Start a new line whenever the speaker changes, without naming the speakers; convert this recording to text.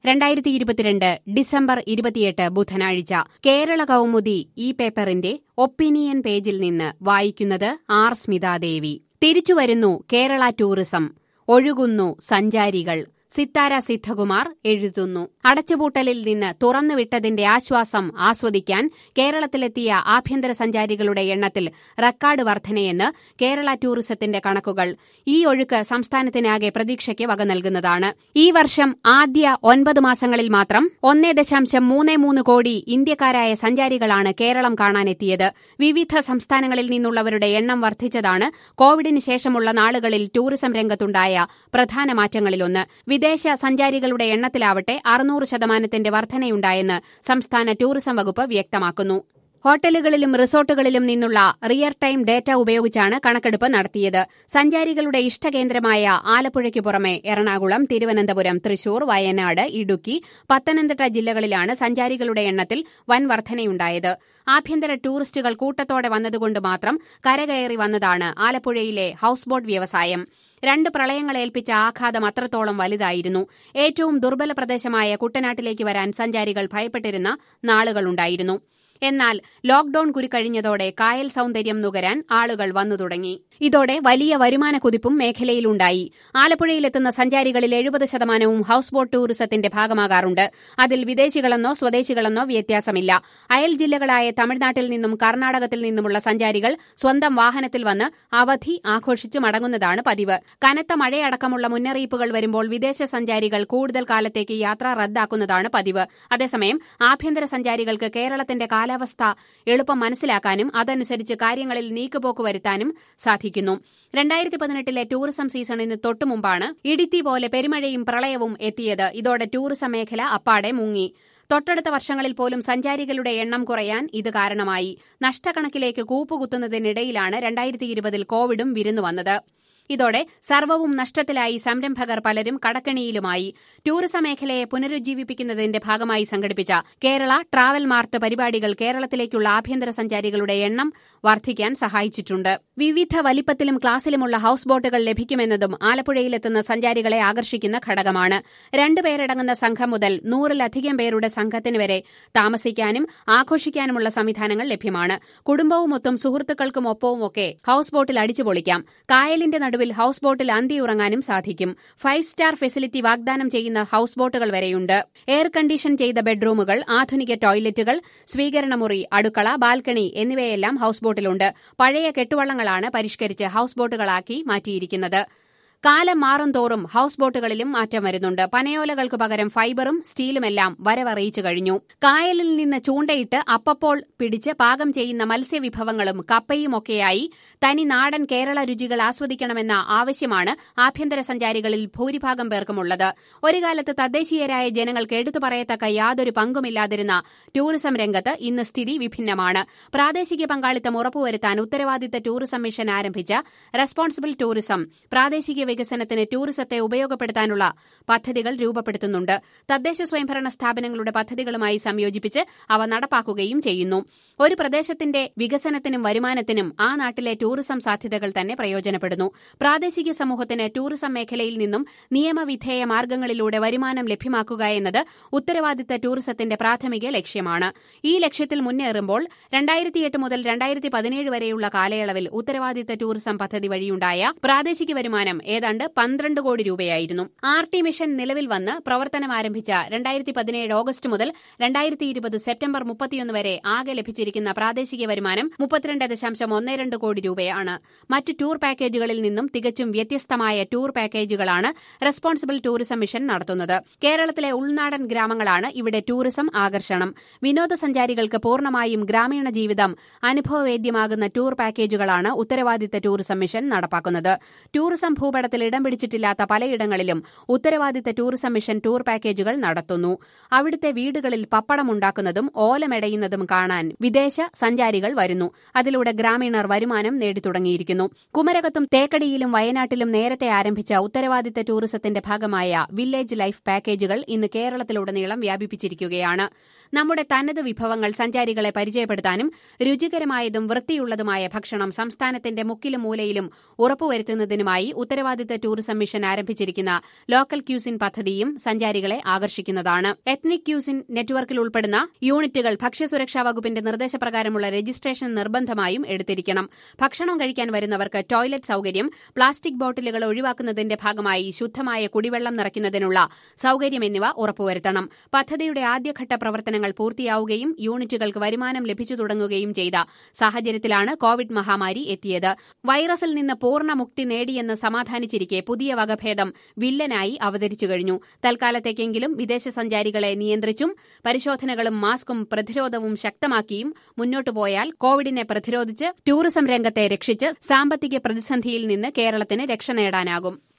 രണ്ടായിരത്തി ഇരുപത്തിരണ്ട് ഡിസംബർ ഇരുപത്തിയെട്ട് ബുധനാഴ്ച കേരള കൗമുദി ഈ പേപ്പറിന്റെ ഒപ്പീനിയൻ പേജിൽ നിന്ന് വായിക്കുന്നത് ആർ സ്മിതാദേവി തിരിച്ചുവരുന്നു കേരള ടൂറിസം ഒഴുകുന്നു സഞ്ചാരികൾ സിത്താര സിദ്ധകുമാർ എഴുതുന്നു അടച്ചുപൂട്ടലിൽ നിന്ന് തുറന്നുവിട്ടതിന്റെ ആശ്വാസം ആസ്വദിക്കാൻ കേരളത്തിലെത്തിയ ആഭ്യന്തര സഞ്ചാരികളുടെ എണ്ണത്തിൽ റെക്കോർഡ് വർധനയെന്ന് കേരള ടൂറിസത്തിന്റെ കണക്കുകൾ ഈ ഒഴുക്ക് സംസ്ഥാനത്തിനാകെ പ്രതീക്ഷയ്ക്ക് വക നൽകുന്നതാണ് ഈ വർഷം ആദ്യ ഒൻപത് മാസങ്ങളിൽ മാത്രം ഒന്നേ ദശാംശം മൂന്ന് മൂന്ന് കോടി ഇന്ത്യക്കാരായ സഞ്ചാരികളാണ് കേരളം കാണാനെത്തിയത് വിവിധ സംസ്ഥാനങ്ങളിൽ നിന്നുള്ളവരുടെ എണ്ണം വർദ്ധിച്ചതാണ് കോവിഡിന് ശേഷമുള്ള നാളുകളിൽ ടൂറിസം രംഗത്തുണ്ടായ പ്രധാന മാറ്റങ്ങളിലൊന്ന് വിദേശ സഞ്ചാരികളുടെ എണ്ണത്തിലാവട്ടെ അറുന്നൂറ് ശതമാനത്തിന്റെ വർധനയുണ്ടായെന്ന് സംസ്ഥാന ടൂറിസം വകുപ്പ് വ്യക്തമാക്കുന്നു ഹോട്ടലുകളിലും റിസോർട്ടുകളിലും നിന്നുള്ള റിയൽ ടൈം ഡേറ്റ ഉപയോഗിച്ചാണ് കണക്കെടുപ്പ് നടത്തിയത് സഞ്ചാരികളുടെ ഇഷ്ടകേന്ദ്രമായ ആലപ്പുഴയ്ക്ക് പുറമെ എറണാകുളം തിരുവനന്തപുരം തൃശൂർ വയനാട് ഇടുക്കി പത്തനംതിട്ട ജില്ലകളിലാണ് സഞ്ചാരികളുടെ എണ്ണത്തിൽ വൻ വർധനയുണ്ടായത് ആഭ്യന്തര ടൂറിസ്റ്റുകൾ കൂട്ടത്തോടെ വന്നതുകൊണ്ട് മാത്രം കരകയറി വന്നതാണ് ആലപ്പുഴയിലെ ഹൌസ് ബോട്ട് വ്യവസായം രണ്ട് പ്രളയങ്ങളേൽപ്പിച്ച ആഘാതം അത്രത്തോളം വലുതായിരുന്നു ഏറ്റവും ദുർബല പ്രദേശമായ കുട്ടനാട്ടിലേക്ക് വരാൻ സഞ്ചാരികൾ ഭയപ്പെട്ടിരുന്ന നാളുകളുണ്ടായിരുന്നു എന്നാൽ ലോക്ഡൌൺ കുരുക്കഴിഞ്ഞതോടെ കായൽ സൌന്ദര്യം നുകരാൻ ആളുകൾ വന്നു തുടങ്ങി ഇതോടെ വലിയ വരുമാന കുതിപ്പും മേഖലയിലുണ്ടായി ആലപ്പുഴയിലെത്തുന്ന സഞ്ചാരികളിൽ എഴുപത് ശതമാനവും ഹൌസ് ബോട്ട് ടൂറിസത്തിന്റെ ഭാഗമാകാറുണ്ട് അതിൽ വിദേശികളെന്നോ സ്വദേശികളെന്നോ വ്യത്യാസമില്ല അയൽ ജില്ലകളായ തമിഴ്നാട്ടിൽ നിന്നും കർണാടകത്തിൽ നിന്നുമുള്ള സഞ്ചാരികൾ സ്വന്തം വാഹനത്തിൽ വന്ന് അവധി ആഘോഷിച്ച് മടങ്ങുന്നതാണ് പതിവ് കനത്ത മഴയടക്കമുള്ള മുന്നറിയിപ്പുകൾ വരുമ്പോൾ വിദേശ സഞ്ചാരികൾ കൂടുതൽ കാലത്തേക്ക് യാത്ര റദ്ദാക്കുന്നതാണ് പതിവ് അതേസമയം ആഭ്യന്തര സഞ്ചാരികൾക്ക് കേരളത്തിന്റെ കാലാവസ്ഥ എളുപ്പം മനസ്സിലാക്കാനും അതനുസരിച്ച് കാര്യങ്ങളിൽ നീക്കുപോക്ക് വരുത്താനും സാധിക്കുന്നു രണ്ടായിരത്തി പതിനെട്ടിലെ ടൂറിസം സീസണിന് തൊട്ടുമുമ്പാണ് ഇടിത്തി പോലെ പെരുമഴയും പ്രളയവും എത്തിയത് ഇതോടെ ടൂറിസം മേഖല അപ്പാടെ മുങ്ങി തൊട്ടടുത്ത വർഷങ്ങളിൽ പോലും സഞ്ചാരികളുടെ എണ്ണം കുറയാൻ ഇത് കാരണമായി നഷ്ടക്കണക്കിലേക്ക് കൂപ്പുകുത്തുന്നതിനിടയിലാണ് രണ്ടായിരത്തി ഇരുപതിൽ കോവിഡും വിരുന്നു വന്നത് ഇതോടെ സർവവും നഷ്ടത്തിലായി സംരംഭകർ പലരും കടക്കണിയിലുമായി ടൂറിസം മേഖലയെ പുനരുജ്ജീവിപ്പിക്കുന്നതിന്റെ ഭാഗമായി സംഘടിപ്പിച്ച കേരള ട്രാവൽ മാർട്ട് പരിപാടികൾ കേരളത്തിലേക്കുള്ള ആഭ്യന്തര സഞ്ചാരികളുടെ എണ്ണം വർദ്ധിക്കാൻ സഹായിച്ചിട്ടുണ്ട് വിവിധ വലിപ്പത്തിലും ക്ലാസ്സിലുമുള്ള ഹൌസ് ബോട്ടുകൾ ലഭിക്കുമെന്നതും ആലപ്പുഴയിലെത്തുന്ന സഞ്ചാരികളെ ആകർഷിക്കുന്ന ഘടകമാണ് രണ്ടുപേരടങ്ങുന്ന സംഘം മുതൽ നൂറിലധികം പേരുടെ സംഘത്തിന് വരെ താമസിക്കാനും ആഘോഷിക്കാനുമുള്ള സംവിധാനങ്ങൾ ലഭ്യമാണ് കുടുംബവുമൊത്തും സുഹൃത്തുക്കൾക്കുമൊപ്പവുമൊക്കെ ഹൌസ് ബോട്ടിൽ അടിച്ചുപൊളിക്കാം കായലിന്റെ നടുവിൽ ഹൌസ് ബോട്ടിൽ അന്തിയുറങ്ങാനും സാധിക്കും ഫൈവ് സ്റ്റാർ ഫെസിലിറ്റി വാഗ്ദാനം ചെയ്യുന്ന ഹൌസ് ബോട്ടുകൾ വരെയുണ്ട് എയർ കണ്ടീഷൻ ചെയ്ത ബെഡ്റൂമുകൾ ആധുനിക ടോയ്ലറ്റുകൾ സ്വീകരണമുറി അടുക്കള ബാൽക്കണി എന്നിവയെല്ലാം ഹൌസ് ബോട്ടിലുണ്ട് പഴയ കെട്ടുവള്ളങ്ങളാണ് പരിഷ്കരിച്ച് ഹൌസ് ബോട്ടുകളാക്കി മാറ്റിയിരിക്കുന്നത് കാലം മാറുംതോറും ഹൌസ് ബോട്ടുകളിലും മാറ്റം വരുന്നുണ്ട് പനയോലകൾക്ക് പകരം ഫൈബറും സ്റ്റീലുമെല്ലാം വരവറിയിച്ചു കഴിഞ്ഞു കായലിൽ നിന്ന് ചൂണ്ടയിട്ട് അപ്പപ്പോൾ പിടിച്ച് പാകം ചെയ്യുന്ന മത്സ്യവിഭവങ്ങളും കപ്പയുമൊക്കെയായി തനി നാടൻ കേരള രുചികൾ ആസ്വദിക്കണമെന്ന ആവശ്യമാണ് ആഭ്യന്തര സഞ്ചാരികളിൽ ഭൂരിഭാഗം പേർക്കുമുള്ളത് ഒരു കാലത്ത് തദ്ദേശീയരായ ജനങ്ങൾക്ക് എടുത്തു പറയത്തക്ക യാതൊരു പങ്കുമില്ലാതിരുന്ന ടൂറിസം രംഗത്ത് ഇന്ന് സ്ഥിതി വിഭിന്നമാണ് പ്രാദേശിക പങ്കാളിത്തം ഉറപ്പുവരുത്താൻ ഉത്തരവാദിത്ത ടൂറിസം മിഷൻ ആരംഭിച്ച റെസ്പോൺസിബിൾ ടൂറിസം പ്രാദേശിക വികസനത്തിന് ടൂറിസത്തെ ഉപയോഗപ്പെടുത്താനുള്ള പദ്ധതികൾ രൂപപ്പെടുത്തുന്നുണ്ട് തദ്ദേശ സ്വയംഭരണ സ്ഥാപനങ്ങളുടെ പദ്ധതികളുമായി സംയോജിപ്പിച്ച് അവ നടപ്പാക്കുകയും ചെയ്യുന്നു ഒരു പ്രദേശത്തിന്റെ വികസനത്തിനും വരുമാനത്തിനും ആ നാട്ടിലെ ടൂറിസം സാധ്യതകൾ തന്നെ പ്രയോജനപ്പെടുന്നു പ്രാദേശിക സമൂഹത്തിന് ടൂറിസം മേഖലയിൽ നിന്നും നിയമവിധേയ മാർഗങ്ങളിലൂടെ വരുമാനം ലഭ്യമാക്കുക എന്നത് ഉത്തരവാദിത്ത ടൂറിസത്തിന്റെ പ്രാഥമിക ലക്ഷ്യമാണ് ഈ ലക്ഷ്യത്തിൽ മുന്നേറുമ്പോൾ രണ്ടായിരത്തിയെട്ട് മുതൽ രണ്ടായിരത്തി പതിനേഴ് വരെയുള്ള കാലയളവിൽ ഉത്തരവാദിത്ത ടൂറിസം പദ്ധതി വഴിയുണ്ടായ പ്രാദേശിക വരുമാനം ഏതാണ്ട് പന്ത്രണ്ട് കോടി രൂപയായിരുന്നു ആർ ടി മിഷൻ നിലവിൽ വന്ന് പ്രവർത്തനം ആരംഭിച്ച രണ്ടായിരത്തി പതിനേഴ് ഓഗസ്റ്റ് മുതൽ രണ്ടായിരത്തി ഇരുപത് സെപ്റ്റംബർ മുപ്പത്തിയൊന്ന് വരെ ആകെ ലഭിച്ചിരിക്കുന്ന പ്രാദേശിക വരുമാനം മുപ്പത്തിരണ്ട് ദശാംശം ഒന്ന് രണ്ട് കോടി രൂപയാണ് മറ്റ് ടൂർ പാക്കേജുകളിൽ നിന്നും തികച്ചും വ്യത്യസ്തമായ ടൂർ പാക്കേജുകളാണ് റെസ്പോൺസിബിൾ ടൂറിസം മിഷൻ നടത്തുന്നത് കേരളത്തിലെ ഉൾനാടൻ ഗ്രാമങ്ങളാണ് ഇവിടെ ടൂറിസം ആകർഷണം വിനോദസഞ്ചാരികൾക്ക് പൂർണ്ണമായും ഗ്രാമീണ ജീവിതം അനുഭവവേദ്യമാകുന്ന ടൂർ പാക്കേജുകളാണ് ഉത്തരവാദിത്ത ടൂറിസം മിഷൻ നടപ്പാക്കുന്നത് ടൂറിസം ഭൂപടത്തിൽ ഇടം പിടിച്ചിട്ടില്ലാത്ത പലയിടങ്ങളിലും ഉത്തരവാദിത്ത ടൂറിസം മിഷൻ ടൂർ പാക്കേജുകൾ നടത്തുന്നു അവിടുത്തെ വീടുകളിൽ പപ്പടം ഉണ്ടാക്കുന്നതും ഓലമെടയുന്നതും കാണാൻ വിദേശ സഞ്ചാരികൾ വരുന്നു അതിലൂടെ ഗ്രാമീണർ വരുമാനം നേടിത്തുടങ്ങിയിരിക്കുന്നു കുമരകത്തും തേക്കടിയിലും വയനാട്ടിലും നേരത്തെ ആരംഭിച്ച ഉത്തരവാദിത്ത ടൂറിസത്തിന്റെ ഭാഗമായ വില്ലേജ് ലൈഫ് പാക്കേജുകൾ ഇന്ന് കേരളത്തിലുടനീളം വ്യാപിപ്പിച്ചിരിക്കുകയാണ് നമ്മുടെ തനത് വിഭവങ്ങൾ സഞ്ചാരികളെ പരിചയപ്പെടുത്താനും രുചികരമായതും വൃത്തിയുള്ളതുമായ ഭക്ഷണം സംസ്ഥാനത്തിന്റെ മുക്കിലും മൂലയിലും ഉറപ്പുവരുത്തുന്നതിനുമായി ഉത്തരവാദിത്ത ഉത്തരവാദിത്ത ടൂറിസം മിഷൻ ആരംഭിച്ചിരിക്കുന്ന ലോക്കൽ ക്യൂസിൻ പദ്ധതിയും സഞ്ചാരികളെ ആകർഷിക്കുന്നതാണ് എത്നിക് ക്യൂസിൻ നെറ്റ്വർക്കിൽ ഉൾപ്പെടുന്ന യൂണിറ്റുകൾ ഭക്ഷ്യസുരക്ഷാ വകുപ്പിന്റെ നിർദ്ദേശപ്രകാരമുള്ള രജിസ്ട്രേഷൻ നിർബന്ധമായും എടുത്തിരിക്കണം ഭക്ഷണം കഴിക്കാൻ വരുന്നവർക്ക് ടോയ്ലറ്റ് സൌകര്യം പ്ലാസ്റ്റിക് ബോട്ടിലുകൾ ഒഴിവാക്കുന്നതിന്റെ ഭാഗമായി ശുദ്ധമായ കുടിവെള്ളം നിറയ്ക്കുന്നതിനുള്ള സൌകര്യം എന്നിവ ഉറപ്പുവരുത്തണം പദ്ധതിയുടെ ആദ്യഘട്ട പ്രവർത്തനങ്ങൾ പൂർത്തിയാവുകയും യൂണിറ്റുകൾക്ക് വരുമാനം ലഭിച്ചു തുടങ്ങുകയും ചെയ്ത സാഹചര്യത്തിലാണ് കോവിഡ് മഹാമാരി എത്തിയത് വൈറസിൽ നിന്ന് പൂർണ്ണ മുക്തി നേടിയെന്ന് സമാധാനിച്ചിരിക്കെ പുതിയ വകഭേദം വില്ലനായി അവതരിച്ചു കഴിഞ്ഞു തൽക്കാലത്തേക്കെങ്കിലും വിദേശ സഞ്ചാരികളെ നിയന്ത്രിച്ചും പരിശോധനകളും മാസ്കും പ്രതിരോധവും ശക്തമാക്കിയും മുന്നോട്ടു പോയാൽ കോവിഡിനെ പ്രതിരോധിച്ച് ടൂറിസം രംഗത്തെ രക്ഷിച്ച് സാമ്പത്തിക പ്രതിസന്ധിയിൽ നിന്ന് കേരളത്തിന് രക്ഷ നേടാനാകും